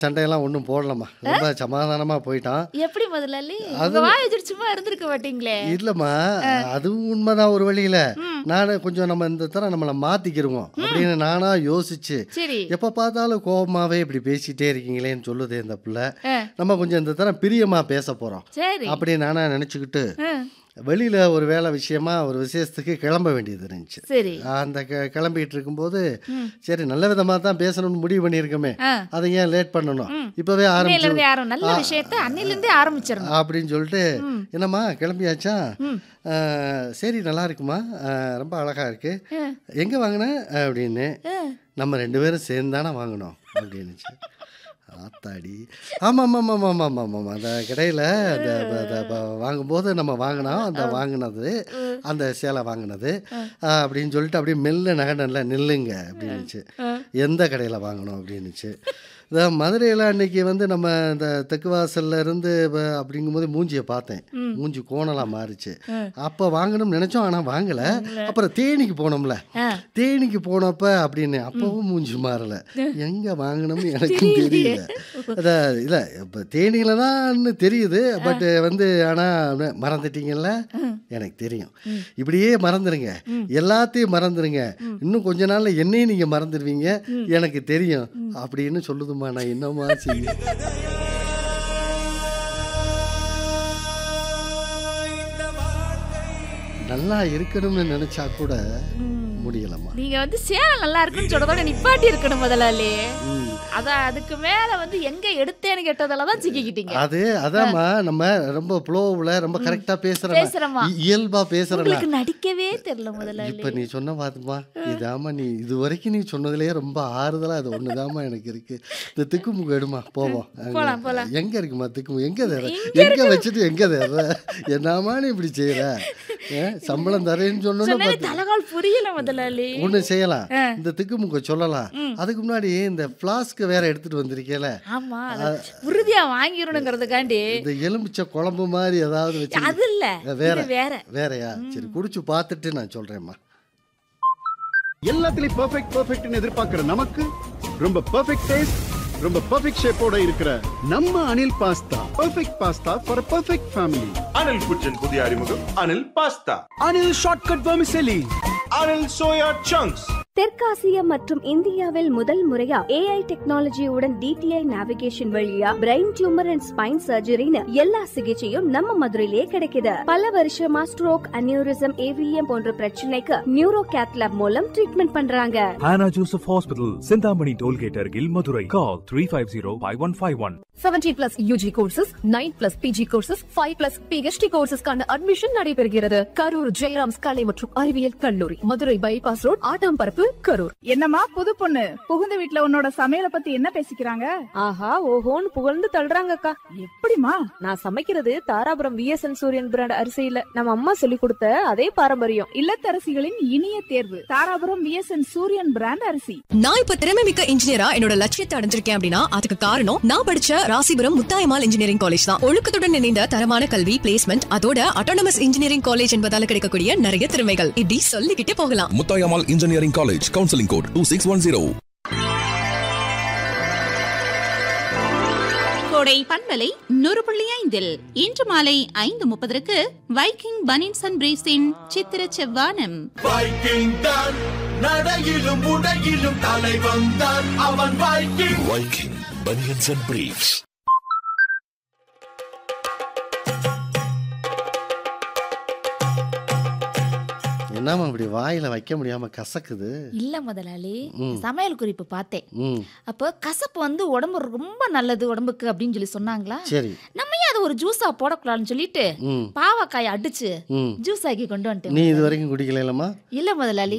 சண்டையெல்லாம் ஒன்றும் போடலம்மா ரொம்ப சமாதானமா போயிட்டான் எப்படி முதலாளி அது- உங்க வாய் வச்சுட்டு சும்மா இருந்திருக்க மாட்டீங்களே இல்லைம்மா அதுவும் உண்மைதான் ஒரு வழியில ம். நான் கொஞ்சம் நம்ம இந்த தரம் நம்மளை மாத்திக்கிருவோம் அப்படின்னு நானா யோசிச்சு சரி எப்போ பார்த்தாலும் கோபமாவே இப்படி பேசிட்டே இருக்கீங்களேன்னு சொல்லுது இந்த பிள்ளை ஆ, நம்ம கொஞ்சம் இந்த தரம் பிரியமா பேச போறோம் சரி அப்படி நானா நினச்சிக்கிட்டு ஆ, வெளியில ஒரு வேலை விஷயமா ஒரு விசேஷத்துக்கு கிளம்ப வேண்டியது இருந்துச்சு சரி அந்த க- கிளம்பிட்டு இருக்கும்போது ம். சரி நல்ல விதமா தான் பேசணும்னு முடிவு பண்ணியிருக்கோமே ஆ, அதை ஏன் லேட் பண்ணணும் ம். இப்பவே அன்னையில ஆரம்பிச்சு இருந்து யாரும் நல்ல விஷயத்த அன்னையில இருந்தே ஆரம்பிச்சிடணும் அப்படின்னு சொல்லிட்டு ம். என்னம்மா கிளம்பியாச்சா ம். ஆ, சரி நல்லா இருக்குமா ஆ, ரொம்ப அழகா இருக்கு ஆ, எங்க வாங்கின அப்படின்னு ஆ. நம்ம ரெண்டு பேரும் சேர்ந்து தானே வாங்கினோம் அப்படின்னுச்சு ஆத்தாடி ஆமாம் ஆமாம் ஆமாம் ஆமாம் ஆமாம் ஆமாம் அந்த கடையில் அந்த ப- அந்த ப- வாங்கும்போது நம்ம வாங்கினோம் அந்த வாங்கினது அந்த சேலை வாங்கினது ஆ, அப்படின்னு சொல்லிட்டு அப்படியே மெல்ல நகடனில் நில்லுங்க அப்படின்னுச்சு ஆ. எந்த கடையில் வாங்கணும் அப்படின்னுச்சு இந்த மதுரையில் அன்னைக்கு வந்து நம்ம இந்த தெற்கு வாசல்ல இருந்து வ- அப்படிங்கும்போது மூஞ்சியை பார்த்தேன் ம். மூஞ்சி கோணலாக மாறிச்சு ஆ. அப்போ வாங்கணும்னு நினச்சோம் ஆனால் வாங்கலை அப்புறம் தேனிக்கு போனோம்ல ஆ. தேனிக்கு போனப்ப அப்படின்னு அப்பவும் மூஞ்சி மாறல எங்க வாங்கணும்னு எனக்கும் தெரியல அதான் இல்ல இப்ப தேனியில தான் தெரியுது பட் வந்து ஆனா அப்படியே மறந்துட்டீங்கல்ல எனக்கு தெரியும் இப்படியே மறந்துருங்க எல்லாத்தையும் மறந்துருங்க இன்னும் கொஞ்ச நாள்ல என்னையும் நீங்க மறந்துடுவீங்க எனக்கு தெரியும் அப்படின்னு சொல்லுதுமா நான் என்னமா செய்ய நல்லா இருக்கணும்னு நினைச்சா கூட ம். முடியலம்மா நீங்க வந்து சேலை நல்லா இருக்குன்னு சொல்றதோட நிப்பாட்டி இருக்கணும் முதலாளி ம். அதான் அதுக்கு மேல வந்து எங்க எடுத்தேன்னு கேட்டதால தான் சிக்கிக்கிட்டீங்க அது அதாம்மா நம்ம ரொம்ப ஃப்ளோவில் ரொம்ப கரெக்டா பேசுறோம் பேசுறமா இயல்பா பேசுறோம் உங்களுக்கு நடிக்கவே தெரியல முதலாளி இப்ப நீ சொன்ன பாத்துமா இதாம்மா நீ இது வரைக்கும் நீ சொன்னதுலயே ரொம்ப ஆறுதலா அது ஒண்ணுதாம்மா எனக்கு இருக்கு இந்த திக்குமுக்கு எடுமா போவோம் அங்க. போலாம், போலாம். எங்க இருக்குமா திக்குமு எங்க தர எங்க வச்சுட்டு எங்க தர என்னம்மா நீ இப்படி செய்யற ஏ, சம்பளம் தரேன்னு சொன்னோன்னு சொன்னது தலகால் புரியல முதலாளி ஒண்ணு செய்யலாம் இந்த திக்குமுக்க சொல்லலாம் அதுக்கு முன்னாடி இந்த பிளாஸ்க் வேற எடுத்துட்டு வந்திருக்கேல ஆமா அத உறுதியா வாங்கிடணுங்கிறதுக்காண்டி இந்த எலுமிச்சை குழம்பு மாதிரி ஏதாவது வச்சு அது இல்ல வேற. இது வேற வேறயா சரி குடிச்சு பார்த்துட்டு நான் சொல்றேம்மா எல்லாத்துலயும் பெர்ஃபெக்ட் பெர்ஃபெக்ட்னு எதிர்பார்க்கிற நமக்கு ரொம்ப பெர்ஃபெக்ட் டேஸ்ட் ரொம்ப பெர்ஃபெக்ட் ஷேப்போட இருக்கிற நம்ம Anil pasta perfect pasta for perfect family Anil kitchen புதிய அறிமுகம் Anil pasta Anil shortcut vermicelli Anil soya chunks தெற்காசிய மற்றும் இந்தியாவில் முதல் முறையா ஏஐ டெக்னாலஜியுடன் டிடிஐ நேவிகேஷன் வழியா பிரெயின் டியூமர் அண்ட் ஸ்பைன் சர்ஜரின்னு எல்லா சிகிச்சையும் நம்ம மதுரையிலேயே கிடைக்குது பல வருஷமா ஸ்ட்ரோக் அனியூரிசம் ஏவிஎம் போன்ற பிரச்சனைக்கு நியூரோ கேத்லாப் மூலம் ட்ரீட்மெண்ட் பண்றாங்க Hannah Joseph Hospital, Sindhamani Tollgate, Argil, Madurai. Call 350-5151. 17 plus UG courses nine plus PG courses five plus PhD கோர்சஸ்க்கான அட்மிஷன் நடைபெறுகிறது கரூர் ஜெயராம்ஸ் கலை மற்றும் அறிவியல் கல்லூரி மதுரை பைபாஸ் ரோட் ஆட்டாம்பரப்பு கரூர் என்னம்மா புது பொண்ணு புகுந்த வீட்ல உன்னோட சமையல பத்தி என்ன பேசிக்கிறாங்க ஆஹா ஓஹோன்னு புகழ்ந்து தள்ளுறாங்கக்கா எப்படிமா நான் சமைக்கிறது தாராபுரம் விஎஸ்என் சூரியன் பிராண்ட் அரிசியில நம்ம அம்மா சொல்லி கொடுத்த அதே பாரம்பரியம் இல்லத்தரசிகளின் இனிய தேர்வு தாராபுரம் விஎஸ்என் சூரியன் பிராண்ட் அரிசி நான் இப்ப திறமை மிக்க இன்ஜினியரா என்னோட லட்சியத்தை அடைஞ்சிருக்கேன் அப்படின்னா அதுக்கு காரணம் நான் படிச்ச ராசிபுரம் முத்தாயமால் இன்ஜினியரிங் காலேஜ் தான் ஒழுக்கத்துடன் இணைந்த தரமான கல்வி பிளேஸ்மெண்ட் அதோட அட்டானமஸ் இன்ஜினியரிங் காலேஜ் என்பதால கிடைக்கக்கூடிய நிறைய திறமைகள் இப்படி சொல்லிக்கிட்டே போகலாம் Muthayammal engineering college counselling code two six one zero கோடை பண்பலை நூறு புள்ளி ஐந்தில் இன்று மாலை ஐந்து முப்பதற்கு வைக்கிங் பனின்ஸ் அண்ட் பிரீஸின் சித்திர செவ்வானம் வைக்கிங் தான் நடையிலும் உடையிலும் தலை வந்தான் அவன் Viking Viking banians and briefs என்னம்மா இப்படி வாயில வைக்க முடியாம கசக்குது இல்ல முதலாளி சமையல் குறிப்பு பார்த்தேன் ம் அப்போ கசப்பு வந்து உடம்பு ரொம்ப நல்லது உடம்புக்கு அப்படின்னு சொல்லி சொன்னாங்களா சரி நம்ம ஏன் அதை ஒரு ஜூஸா போடக்கூடாதுன்னு சொல்லிட்டு ம் பாவக்காயை அடிச்சு ம் ஜூஸ் ஆக்கி கொண்டு வந்துட்டேன் நீ இது வரைக்கும் குடிக்கலமா இல்ல முதலாளி